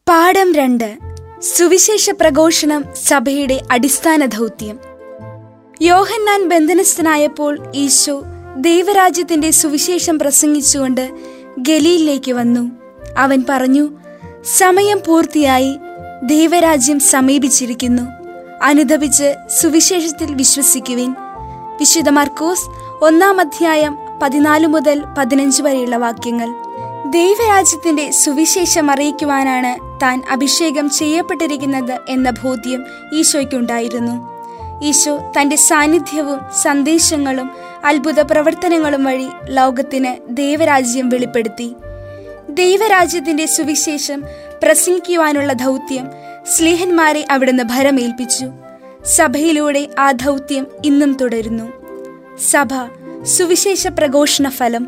പാഠം രണ്ട് സുവിശേഷ പ്രഘോഷണം സഭയുടെ അടിസ്ഥാന ദൗത്യം യോഹന്നാൻ ബന്ധനസ്ഥനായപ്പോൾ ഈശോ ദൈവരാജ്യത്തിന്റെ സുവിശേഷം പ്രസംഗിച്ചുകൊണ്ട് ഗലീലിലേക്ക് വന്നു അവൻ പറഞ്ഞു സമയം പൂർത്തിയായി ദൈവരാജ്യം സമീപിച്ചിരിക്കുന്നു അനുദപിച്ച് സുവിശേഷത്തിൽ വിശ്വസിക്കുവിൻ വിശുദ്ധ മർക്കോസ് ഒന്നാം അധ്യായം പതിനാല് മുതൽ പതിനഞ്ച് വരെയുള്ള വാക്യങ്ങൾ ദൈവരാജ്യത്തിന്റെ സുവിശേഷം അറിയിക്കുവാനാണ് താൻ അഭിഷേകം ചെയ്യപ്പെട്ടിരിക്കുന്നത് എന്ന ബോധ്യം ഈശോയ്ക്കുണ്ടായിരുന്നു ഈശോ തന്റെ സാന്നിധ്യവും സന്ദേശങ്ങളും അത്ഭുത പ്രവർത്തനങ്ങളും വഴി ലോകത്തിന് ദൈവരാജ്യം വെളിപ്പെടുത്തി ദൈവരാജ്യത്തിന്റെ സുവിശേഷം പ്രസംഗിക്കുവാനുള്ള ദൗത്യം സ്ലീഹന്മാരെ അവിടുന്ന് ഭരമേൽപ്പിച്ചു സഭയിലൂടെ ആ ദൗത്യം ഇന്നും തുടരുന്നു സഭ സുവിശേഷ പ്രഘോഷണ ഫലം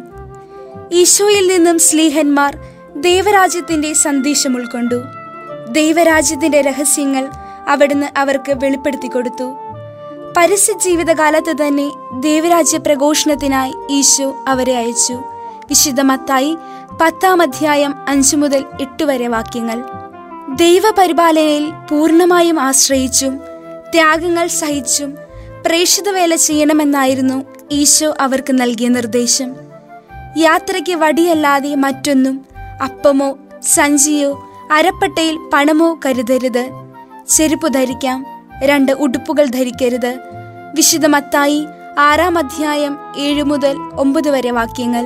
ഈശോയിൽ നിന്നും സ്ലീഹന്മാർ ദൈവരാജ്യത്തിന്റെ സന്ദേശം ഉൾക്കൊണ്ടു ദൈവരാജ്യത്തിന്റെ രഹസ്യങ്ങൾ അവിടുന്ന് അവർക്ക് വെളിപ്പെടുത്തി കൊടുത്തു പരസ്യ ജീവിതകാലത്ത് തന്നെ ദൈവരാജ്യ പ്രഘോഷണത്തിനായി ഈശോ അവരെ അയച്ചു വിശുദ്ധ മത്തായി പത്താം അധ്യായം അഞ്ചു മുതൽ എട്ട് വരെ വാക്യങ്ങൾ ദൈവപരിപാലനയിൽ പൂർണ്ണമായും ആശ്രയിച്ചും ത്യാഗങ്ങൾ സഹിച്ചും പ്രേക്ഷിതവേല ചെയ്യണമെന്നായിരുന്നു ഈശോ അവർക്ക് നൽകിയ നിർദ്ദേശം യാത്രയ്ക്ക് വടിയല്ലാതെ മറ്റൊന്നും അപ്പമോ സഞ്ചിയോ അരപ്പട്ടയിൽ പണമോ കരുതരുത് ചെരുപ്പ് ധരിക്കാം രണ്ട് ഉടുപ്പുകൾ ധരിക്കരുത് വിശുദ്ധ മത്തായി ആറാം അധ്യായം ഏഴു മുതൽ ഒമ്പത് വരെ വാക്യങ്ങൾ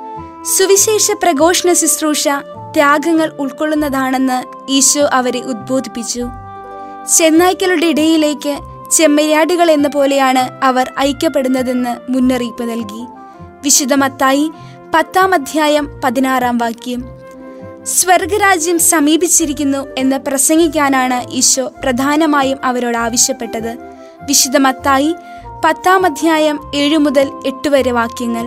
സുവിശേഷ പ്രഘോഷണ ശുശ്രൂഷ ത്യാഗങ്ങൾ ഉൾക്കൊള്ളുന്നതാണെന്ന് ഈശോ അവരെ ഉദ്ബോധിപ്പിച്ചു ചെന്നായ്ക്കളുടെ ഇടയിലേക്ക് ചെമ്മരിയാടുകൾ എന്ന പോലെയാണ് അവർ ഐക്യപ്പെടുന്നതെന്ന് മുന്നറിയിപ്പ് നൽകി വിശുദ്ധ മത്തായി പത്താം അധ്യായം പതിനാറാം വാക്യം സ്വർഗരാജ്യം സമീപിച്ചിരിക്കുന്നു എന്ന് പ്രസംഗിക്കാനാണ് ഈശോ പ്രധാനമായും അവരോട് ആവശ്യപ്പെട്ടത് വിശുദ്ധ മത്തായി പത്താം അധ്യായം ഏഴു മുതൽ എട്ട് വരെ വാക്യങ്ങൾ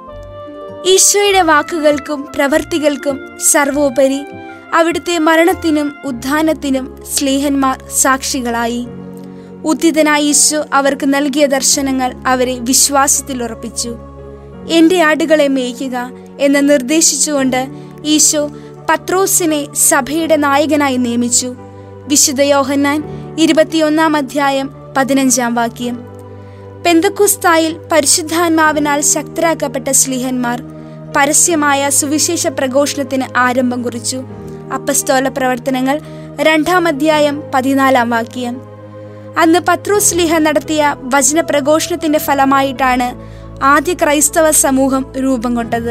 ഈശോയുടെ വാക്കുകൾക്കും പ്രവർത്തികൾക്കും സർവോപരി അവിടുത്തെ മരണത്തിനും ഉദ്ധാനത്തിനും സ്ലേഹന്മാർ സാക്ഷികളായി ഉദ്ധിതനായ ഈശോ അവർക്ക് നൽകിയ ദർശനങ്ങൾ അവരെ വിശ്വാസത്തിൽ ഉറപ്പിച്ചു എന്റെ ആടുകളെ മേയ്ക്കുക എന്ന് നിർദ്ദേശിച്ചുകൊണ്ട് ഈശോ പത്രോസിനെ സഭയുടെ നായകനായി നിയമിച്ചു വിശുദ്ധ യോഹന്നാൻ ഇരുപത്തിയൊന്നാം അധ്യായം പതിനഞ്ചാം വാക്യം പെന്തക്കുസ്തായിൽ പരിശുദ്ധാത്മാവിനാൽ ശക്തരാക്കപ്പെട്ട സ്ലിഹന്മാർ പരസ്യമായ സുവിശേഷ പ്രഘോഷണത്തിന് ആരംഭം കുറിച്ചു അപ്പസ്തോല പ്രവർത്തനങ്ങൾ രണ്ടാം അധ്യായം പതിനാലാം വാക്യം അന്ന് പത്രോസ്ലിഹ നടത്തിയ വചന പ്രഘോഷണത്തിന്റെ ഫലമായിട്ടാണ് ആദ്യ ക്രൈസ്തവ സമൂഹം രൂപം കൊണ്ടത്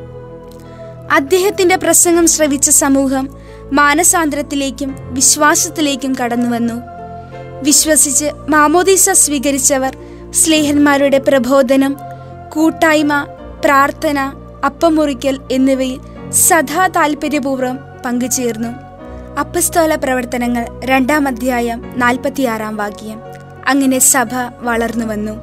അദ്ദേഹത്തിന്റെ പ്രസംഗം ശ്രവിച്ച സമൂഹം മാനസാന്തരത്തിലേക്കും വിശ്വാസത്തിലേക്കും കടന്നുവന്നു വിശ്വസിച്ച് മാമോദീസ സ്വീകരിച്ചവർ സ്ലേഹന്മാരുടെ പ്രബോധനം കൂട്ടായ്മ പ്രാർത്ഥന അപ്പമുറിക്കൽ എന്നിവയിൽ സദാ താൽപര്യപൂർവ്വം പങ്കുചേർന്നു അപ്പസ്തോല പ്രവർത്തനങ്ങൾ രണ്ടാം അധ്യായം നാൽപ്പത്തിയാറാം വാക്യം അങ്ങനെ സഭ വളർന്നു വന്നു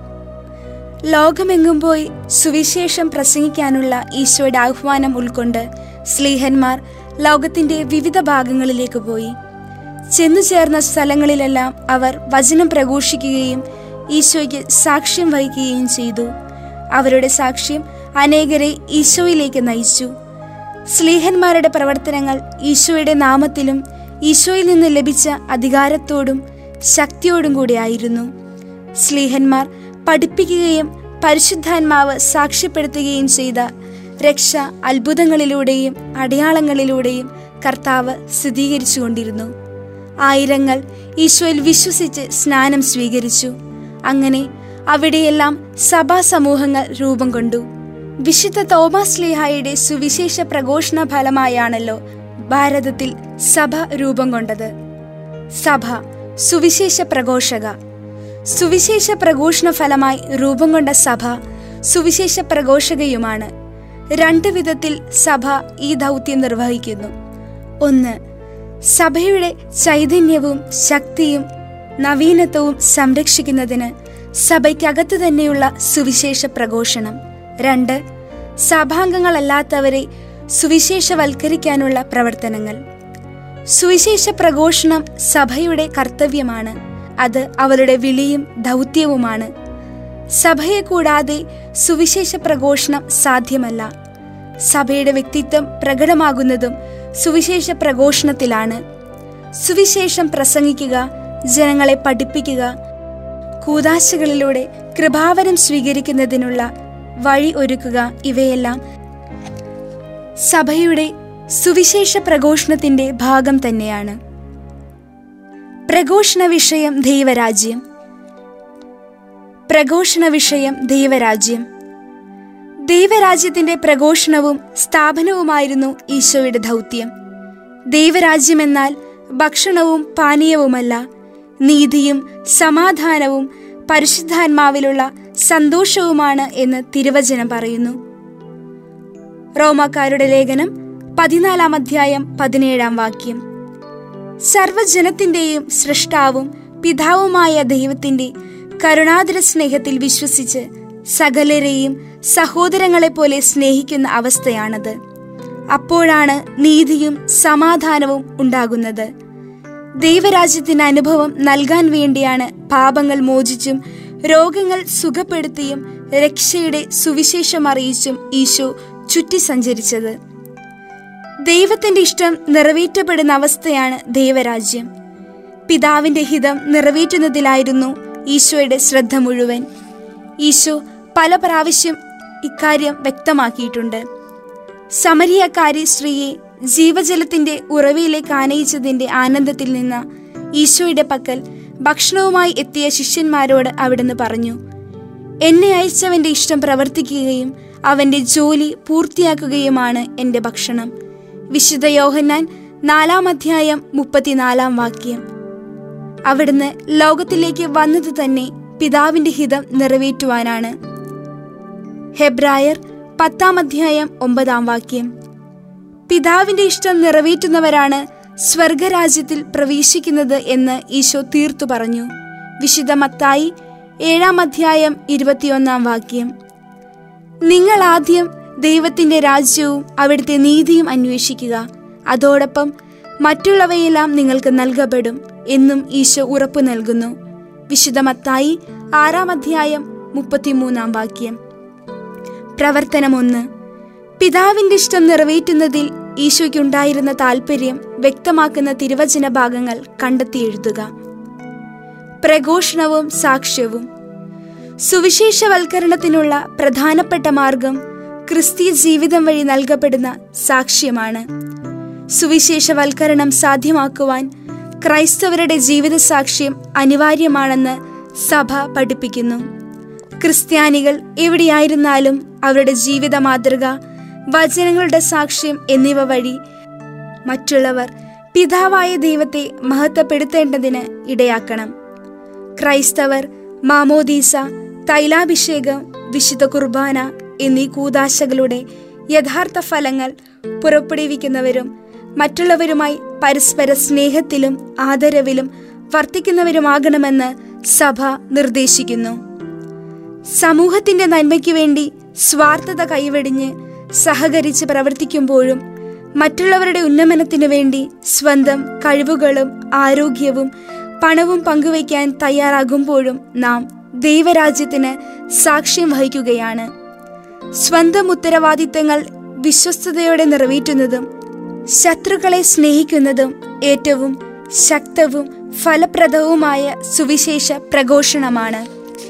ലോകമെങ്ങും പോയി സുവിശേഷം പ്രസംഗിക്കാനുള്ള ഈശോയുടെ ആഹ്വാനം ഉൾക്കൊണ്ട് സ്ലീഹന്മാർ ലോകത്തിന്റെ വിവിധ ഭാഗങ്ങളിലേക്ക് പോയി ചെന്നു ചേർന്ന സ്ഥലങ്ങളിലെല്ലാം അവർ വചനം പ്രഘോഷിക്കുകയും ഈശോയ്ക്ക് സാക്ഷ്യം വഹിക്കുകയും ചെയ്തു അവരുടെ സാക്ഷ്യം അനേകരെ ഈശോയിലേക്ക് നയിച്ചു സ്ലീഹന്മാരുടെ പ്രവർത്തനങ്ങൾ ഈശോയുടെ നാമത്തിലും ഈശോയിൽ നിന്ന് ലഭിച്ച അധികാരത്തോടും ശക്തിയോടും കൂടിയായിരുന്നു സ്ലീഹന്മാർ പഠിപ്പിക്കുകയും പരിശുദ്ധാത്മാവ് സാക്ഷ്യപ്പെടുത്തുകയും ചെയ്ത രക്ഷ അത്ഭുതങ്ങളിലൂടെയും അടയാളങ്ങളിലൂടെയും കർത്താവ് സ്ഥിരീകരിച്ചുകൊണ്ടിരുന്നു ആയിരങ്ങൾ ഈശോയിൽ വിശ്വസിച്ച് സ്നാനം സ്വീകരിച്ചു അങ്ങനെ അവിടെയെല്ലാം സഭാ സമൂഹങ്ങൾ രൂപം കൊണ്ടു വിശുദ്ധ തോമസ് ലിഹായുടെ സുവിശേഷ പ്രഘോഷണ ഫലമായാണല്ലോ ഭാരതത്തിൽ സഭ രൂപം കൊണ്ടത് സഭ സുവിശേഷ പ്രഘോഷക സുവിശേഷ പ്രഘോഷണ ഫലമായി രൂപം കൊണ്ട സഭ സുവിശേഷ പ്രഘോഷകയുമാണ് രണ്ട് വിധത്തിൽ സഭ ഈ ദൗത്യം നിർവഹിക്കുന്നു ഒന്ന് സഭയുടെ ചൈതന്യവും ശക്തിയും നവീനത്വവും സംരക്ഷിക്കുന്നതിന് സഭയ്ക്കകത്ത് തന്നെയുള്ള സുവിശേഷ പ്രഘോഷണം രണ്ട് സഭാംഗങ്ങളല്ലാത്തവരെ സുവിശേഷവൽക്കരിക്കാനുള്ള പ്രവർത്തനങ്ങൾ സുവിശേഷ പ്രഘോഷണം സഭയുടെ കർത്തവ്യമാണ് അത് അവരുടെ വിളിയും ദൗത്യവുമാണ് സഭയെ കൂടാതെ സുവിശേഷ പ്രഘോഷണം സാധ്യമല്ല സഭയുടെ വ്യക്തിത്വം പ്രകടമാകുന്നതും സുവിശേഷ പ്രഘോഷണത്തിലാണ് സുവിശേഷം പ്രസംഗിക്കുക ജനങ്ങളെ പഠിപ്പിക്കുക കൂതാശകളിലൂടെ കൃപാവരം സ്വീകരിക്കുന്നതിനുള്ള വഴി ഒരുക്കുക ഇവയെല്ലാം സഭയുടെ സുവിശേഷ പ്രഘോഷണത്തിന്റെ ഭാഗം തന്നെയാണ് പ്രഘോഷണ വിഷയം ദൈവരാജ്യം പ്രഘോഷണ വിഷയം ദൈവരാജ്യം ദൈവരാജ്യത്തിന്റെ പ്രഘോഷണവും സ്ഥാപനവുമായിരുന്നു ഈശോയുടെ ദൗത്യം ദൈവരാജ്യമെന്നാൽ ഭക്ഷണവും പാനീയവുമല്ല നീതിയും സമാധാനവും പരിശുദ്ധാത്മാവിലുള്ള സന്തോഷവുമാണ് എന്ന് തിരുവചനം പറയുന്നു റോമാക്കാരുടെ ലേഖനം പതിനാലാം അധ്യായം പതിനേഴാം വാക്യം സർവജനത്തിന്റെയും സൃഷ്ടാവും പിതാവുമായ ദൈവത്തിന്റെ കരുണാതര സ്നേഹത്തിൽ വിശ്വസിച്ച് സകലരെയും സഹോദരങ്ങളെപ്പോലെ സ്നേഹിക്കുന്ന അവസ്ഥയാണത് അപ്പോഴാണ് നീതിയും സമാധാനവും ഉണ്ടാകുന്നത് ദൈവരാജ്യത്തിന് അനുഭവം നൽകാൻ വേണ്ടിയാണ് പാപങ്ങൾ മോചിച്ചും രോഗങ്ങൾ സുഖപ്പെടുത്തിയും രക്ഷയുടെ സുവിശേഷം അറിയിച്ചും ഈശോ ചുറ്റി സഞ്ചരിച്ചത് ദൈവത്തിന്റെ ഇഷ്ടം നിറവേറ്റപ്പെടുന്ന അവസ്ഥയാണ് ദൈവരാജ്യം പിതാവിന്റെ ഹിതം നിറവേറ്റുന്നതിലായിരുന്നു ഈശോയുടെ ശ്രദ്ധ മുഴുവൻ ഈശോ പല പ്രാവശ്യം ഇക്കാര്യം വ്യക്തമാക്കിയിട്ടുണ്ട് സമരിയക്കാരി സ്ത്രീയെ ജീവജലത്തിന്റെ ഉറവയിലേക്ക് ആനയിച്ചതിന്റെ ആനന്ദത്തിൽ നിന്ന് ഈശോയുടെ പക്കൽ ഭക്ഷണവുമായി എത്തിയ ശിഷ്യന്മാരോട് അവിടുന്ന് പറഞ്ഞു എന്നെ അയച്ചവന്റെ ഇഷ്ടം പ്രവർത്തിക്കുകയും അവന്റെ ജോലി പൂർത്തിയാക്കുകയുമാണ് എന്റെ ഭക്ഷണം വിശുദ്ധ യോഹന്നാൻ നാലാം അധ്യായം മുപ്പത്തിനാലാം വാക്യം അവിടുന്ന് ലോകത്തിലേക്ക് വന്നത് തന്നെ പിതാവിന്റെ ഹിതം നിറവേറ്റുവാനാണ് ഹെബ്രായർ പത്താം അധ്യായം ഒമ്പതാം വാക്യം പിതാവിന്റെ ഇഷ്ടം നിറവേറ്റുന്നവരാണ് സ്വർഗരാജ്യത്തിൽ പ്രവേശിക്കുന്നത് എന്ന് ഈശോ തീർത്തു പറഞ്ഞു വിശുദ്ധ മത്തായി ഏഴാം അധ്യായം ഇരുപത്തിയൊന്നാം വാക്യം നിങ്ങൾ ആദ്യം ദൈവത്തിന്റെ രാജ്യവും അവിടുത്തെ നീതിയും അന്വേഷിക്കുക അതോടൊപ്പം മറ്റുള്ളവയെല്ലാം നിങ്ങൾക്ക് നൽകപ്പെടും എന്നും ഈശോ ഉറപ്പു നൽകുന്നു വിശുദ്ധ മത്തായി ആറാം അധ്യായം മുപ്പത്തിമൂന്നാം വാക്യം പ്രവർത്തനം ഒന്ന് പിതാവിന്റെ ഇഷ്ടം നിറവേറ്റുന്നതിൽ ഈശോയ്ക്കുണ്ടായിരുന്ന താല്പര്യം വ്യക്തമാക്കുന്ന തിരുവചന ഭാഗങ്ങൾ കണ്ടെത്തി എഴുതുക പ്രഘോഷണവും സാക്ഷ്യവും സുവിശേഷവൽക്കരണത്തിനുള്ള പ്രധാനപ്പെട്ട മാർഗം ക്രിസ്തീയ ജീവിതം വഴി നൽകപ്പെടുന്ന സാക്ഷ്യമാണ് സുവിശേഷവൽക്കരണം സാധ്യമാക്കുവാൻ ക്രൈസ്തവരുടെ ജീവിത സാക്ഷ്യം അനിവാര്യമാണെന്ന് സഭ പഠിപ്പിക്കുന്നു ക്രിസ്ത്യാനികൾ എവിടെയായിരുന്നാലും അവരുടെ ജീവിത മാതൃക വചനങ്ങളുടെ സാക്ഷ്യം എന്നിവ വഴി മറ്റുള്ളവർ പിതാവായ ദൈവത്തെ മഹത്വപ്പെടുത്തേണ്ടതിന് ഇടയാക്കണം ക്രൈസ്തവർ മാമോദീസ തൈലാഭിഷേകം വിശുദ്ധ കുർബാന എന്നീ കൂതാശകളുടെ യഥാർത്ഥ ഫലങ്ങൾ പുറപ്പെടുവിക്കുന്നവരും മറ്റുള്ളവരുമായി പരസ്പര സ്നേഹത്തിലും ആദരവിലും വർത്തിക്കുന്നവരുമാകണമെന്ന് സഭ നിർദ്ദേശിക്കുന്നു സമൂഹത്തിന്റെ നന്മയ്ക്കു വേണ്ടി സ്വാർത്ഥത കൈവെടിഞ്ഞ് സഹകരിച്ച് പ്രവർത്തിക്കുമ്പോഴും മറ്റുള്ളവരുടെ ഉന്നമനത്തിനു വേണ്ടി സ്വന്തം കഴിവുകളും ആരോഗ്യവും പണവും പങ്കുവയ്ക്കാൻ തയ്യാറാകുമ്പോഴും നാം ദൈവരാജ്യത്തിന് സാക്ഷ്യം വഹിക്കുകയാണ് സ്വന്തം ഉത്തരവാദിത്തങ്ങൾ വിശ്വസ്തയോടെ നിറവേറ്റുന്നതും ശത്രുക്കളെ സ്നേഹിക്കുന്നതും ഏറ്റവും ശക്തവും ഫലപ്രദവുമായ സുവിശേഷ പ്രഘോഷണമാണ്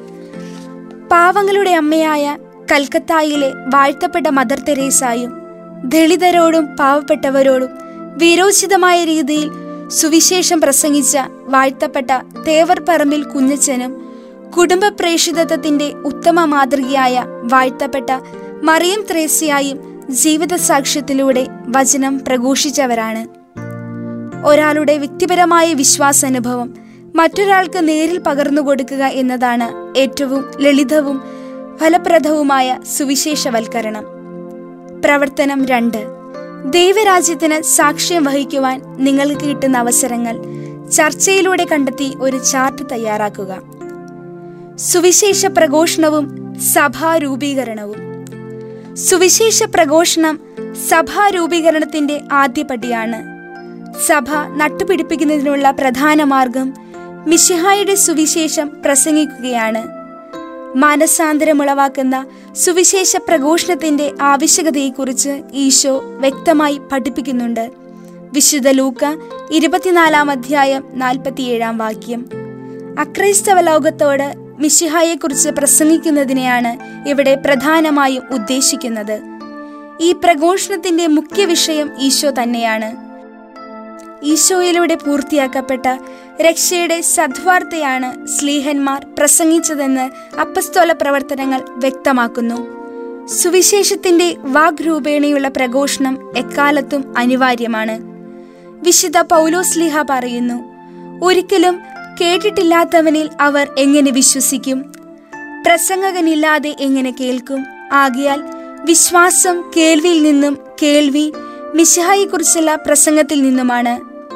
പാവങ്ങളുടെ അമ്മയായ കൽക്കത്തായിലെ വാഴ്ത്തപ്പെട്ട മദർ തെരേസായും ദളിതരോടും പാവപ്പെട്ടവരോടും വീരോചിതമായ രീതിയിൽ സുവിശേഷം പ്രസംഗിച്ച വാഴ്ത്തപ്പെട്ട തേവർ പറമ്പിൽ കുഞ്ഞച്ചനും കുടുംബ പ്രേഷിതത്വത്തിന്റെ ഉത്തമ മാതൃകയായ വാഴ്ത്തപ്പെട്ട മറിയം ത്രേസ്യായും ജീവിത സാക്ഷ്യത്തിലൂടെ വചനം പ്രഘോഷിച്ചവരാണ് ഒരാളുടെ വ്യക്തിപരമായ വിശ്വാസാനുഭവം മറ്റൊരാൾക്ക് നേരിൽ പകർന്നു കൊടുക്കുക എന്നതാണ് ഏറ്റവും ലളിതവും ഫലപ്രദവുമായ സുവിശേഷവൽക്കരണം പ്രവർത്തനം രണ്ട് ദൈവരാജ്യത്തിന് സാക്ഷ്യം വഹിക്കുവാൻ നിങ്ങൾക്ക് കിട്ടുന്ന അവസരങ്ങൾ ചർച്ചയിലൂടെ കണ്ടെത്തി ഒരു ചാർട്ട് തയ്യാറാക്കുക സുവിശേഷ പ്രഘോഷണവും സഭാ രൂപീകരണവും സുവിശേഷ പ്രഘോഷണം സഭാ രൂപീകരണത്തിന്റെ ആദ്യപടിയാണ് സഭ നട്ടുപിടിപ്പിക്കുന്നതിനുള്ള പ്രധാന മാർഗം മിശിഹായുടെ സുവിശേഷം പ്രസംഗിക്കുകയാണ് മാനസാന്തരമുളവാക്കുന്ന സുവിശേഷ പ്രഘോഷണത്തിന്റെ ആവശ്യകതയെക്കുറിച്ച് ഈശോ വ്യക്തമായി പഠിപ്പിക്കുന്നുണ്ട് വിശുദ്ധ ലൂക്ക ഇരുപത്തിനാലാം അധ്യായം നാൽപ്പത്തിയേഴാം വാക്യം അക്രൈസ്തവ ലോകത്തോട് മിശിഹായെക്കുറിച്ച് പ്രസംഗിക്കുന്നതിനെയാണ് ഇവിടെ പ്രധാനമായും ഉദ്ദേശിക്കുന്നത് ഈ പ്രഘോഷണത്തിന്റെ മുഖ്യ വിഷയം ഈശോ തന്നെയാണ് ഈശോയിലൂടെ പൂർത്തിയാക്കപ്പെട്ട രക്ഷയുടെ സദ്വാർത്തയാണ് സ്ലീഹന്മാർ പ്രസംഗിച്ചതെന്ന് അപ്പസ്തോല പ്രവർത്തനങ്ങൾ വ്യക്തമാക്കുന്നു സുവിശേഷത്തിന്റെ വാഗ്രൂപേണയുള്ള പ്രഘോഷണം എക്കാലത്തും അനിവാര്യമാണ് വിശുദ്ധ പൗലോസ്ലിഹ പറയുന്നു ഒരിക്കലും കേട്ടിട്ടില്ലാത്തവനിൽ അവർ എങ്ങനെ വിശ്വസിക്കും പ്രസംഗകനില്ലാതെ എങ്ങനെ കേൾക്കും ആകിയാൽ വിശ്വാസം കേൾവിയിൽ നിന്നും കേൾവി മിശിഹായെക്കുറിച്ചുള്ള പ്രസംഗത്തിൽ നിന്നുമാണ്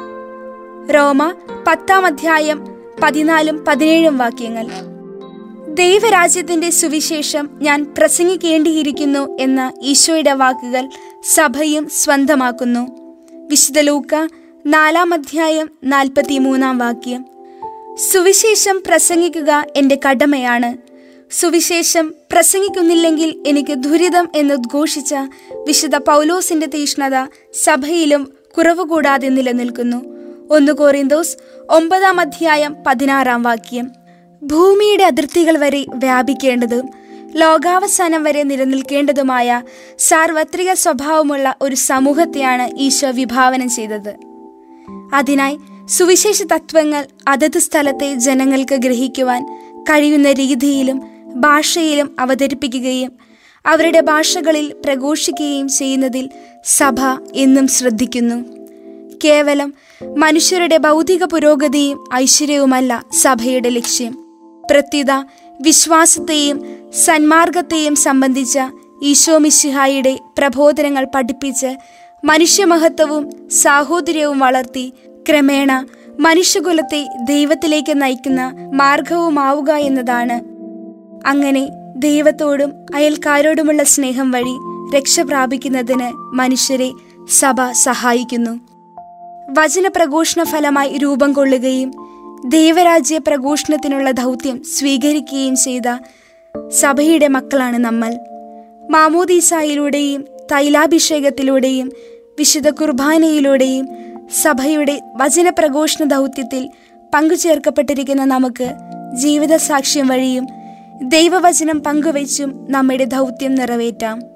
റോമ പത്താം അധ്യായം പതിനാലും പതിനേഴും വാക്യങ്ങൾ ദൈവരാജ്യത്തിന്റെ സുവിശേഷം ഞാൻ പ്രസംഗിക്കേണ്ടിയിരിക്കുന്നു എന്ന ഈശോയുടെ വാക്കുകൾ സഭയും സ്വന്തമാക്കുന്നു വിശുദ്ധ ലൂക്ക നാലാം അധ്യായം നാൽപ്പത്തി മൂന്നാം വാക്യം സുവിശേഷം പ്രസംഗിക്കുക എൻ്റെ കടമയാണ് സുവിശേഷം പ്രസംഗിക്കുന്നില്ലെങ്കിൽ എനിക്ക് ദുരിതം എന്ന് ഉദ്ഘോഷിച്ച വിശുദ്ധ പൗലോസിന്റെ തീഷ്ണത സഭയിലും കുറവ് കൂടാതെ നിലനിൽക്കുന്നു ഒന്ന് കോറിന്തോസ് ഒമ്പതാം അധ്യായം പതിനാറാം വാക്യം ഭൂമിയുടെ അതിർത്തികൾ വരെ വ്യാപിക്കേണ്ടതും ലോകാവസാനം വരെ നിലനിൽക്കേണ്ടതുമായ സാർവത്രിക സ്വഭാവമുള്ള ഒരു സമൂഹത്തെയാണ് ഈശോ വിഭാവനം ചെയ്തത് അതിനായി സുവിശേഷ തത്വങ്ങൾ അതത് സ്ഥലത്തെ ജനങ്ങൾക്ക് ഗ്രഹിക്കുവാൻ കഴിയുന്ന രീതിയിലും ഭാഷയിലും അവതരിപ്പിക്കുകയും അവരുടെ ഭാഷകളിൽ പ്രഘോഷിക്കുകയും ചെയ്യുന്നതിൽ സഭ എന്നും ശ്രദ്ധിക്കുന്നു കേവലം മനുഷ്യരുടെ ഭൗതിക പുരോഗതിയും ഐശ്വര്യവുമല്ല സഭയുടെ ലക്ഷ്യം പ്രത്യുത വിശ്വാസത്തെയും സന്മാർഗത്തെയും സംബന്ധിച്ച ഈശോ മിശിഹായുടെ പ്രബോധനങ്ങൾ പഠിപ്പിച്ച് മനുഷ്യമഹത്വവും സാഹോദര്യവും വളർത്തി ക്രമേണ മനുഷ്യകുലത്തെ ദൈവത്തിലേക്ക് നയിക്കുന്ന മാർഗവുമാവുക എന്നതാണ് അങ്ങനെ ദൈവത്തോടും അയൽക്കാരോടുമുള്ള സ്നേഹം വഴി രക്ഷ പ്രാപിക്കുന്നതിന് മനുഷ്യരെ സഭ സഹായിക്കുന്നു വചനപ്രഘോഷണ ഫലമായി രൂപം കൊള്ളുകയും ദൈവരാജ്യ പ്രഘോഷണത്തിനുള്ള ദൗത്യം സ്വീകരിക്കുകയും ചെയ്ത സഭയുടെ മക്കളാണ് നമ്മൾ മാമോദീസായിലൂടെയും തൈലാഭിഷേകത്തിലൂടെയും വിശുദ്ധ കുർബാനയിലൂടെയും സഭയുടെ വചനപ്രഘോഷണ ദൗത്യത്തിൽ പങ്കുചേർക്കപ്പെട്ടിരിക്കുന്ന നമുക്ക് ജീവിത സാക്ഷ്യം വഴിയും ദൈവവചനം പങ്കുവച്ചും നമ്മുടെ ദൗത്യം നിറവേറ്റാം